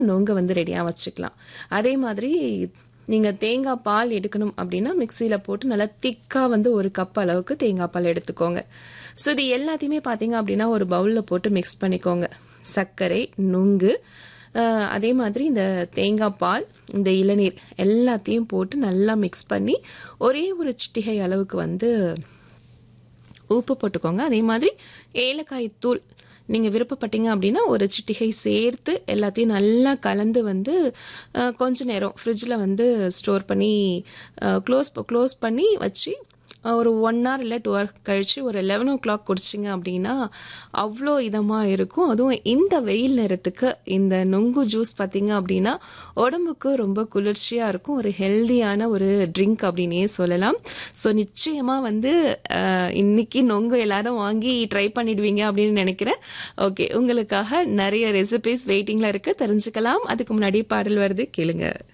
நொங்க வந்து ரெடியாக வச்சுக்கலாம் அதே மாதிரி நீங்கள் தேங்காய் பால் எடுக்கணும் அப்படின்னா மிக்சியில் போட்டு நல்லா திக்காக வந்து ஒரு கப் அளவுக்கு தேங்காய் பால் எடுத்துக்கோங்க ஸோ இது எல்லாத்தையுமே பார்த்தீங்க அப்படின்னா ஒரு பவுலில் போட்டு மிக்ஸ் பண்ணிக்கோங்க சர்க்கரை நுங்கு அஹ், அதே மாதிரி இந்த தேங்காய் பால் இந்த இளநீர் எல்லாத்தையும் போட்டு நல்லா மிக்ஸ் பண்ணி ஒரே ஒரு சிட்டிகை அளவுக்கு வந்து உப்பு போட்டுக்கோங்க அதே மாதிரி ஏலக்காய் தூள் நீங்கள் விருப்பப்பட்டீங்க அப்படின்னா ஒரு சிட்டிகை சேர்த்து எல்லாத்தையும் நல்லா கலந்து வந்து அஹ், கொஞ்ச நேரம் ஃப்ரிட்ஜில் வந்து ஸ்டோர் பண்ணி க்ளோஸ் க்ளோஸ் பண்ணி வச்சு அஹ், ஒரு ஒன் ஹவர் இல்லை டூ ஹவர் கழிச்சு ஒரு லெவன் ஓ கிளாக் குடிச்சிங்க அப்படின்னா அவ்வளோ இதமாக இருக்கும் அதுவும் இந்த வெயில் நேரத்துக்கு இந்த நொங்கு ஜூஸ் பார்த்தீங்க அப்படின்னா உடம்புக்கு ரொம்ப குளிர்ச்சியாக இருக்கும் ஒரு ஹெல்தியான ஒரு ட்ரிங்க் அப்படின்னே சொல்லலாம் ஸோ நிச்சயமாக வந்து அஹ், இன்னைக்கு நொங்கு எல்லாரும் வாங்கி ட்ரை பண்ணிடுவீங்க அப்படின்னு நினைக்கிறேன் ஓகே உங்களுக்காக நிறைய ரெசிபிஸ் வெயிட்டிங்கில் இருக்கு தெரிஞ்சுக்கலாம் அதுக்கு முன்னாடி பாடல் வருது கேளுங்க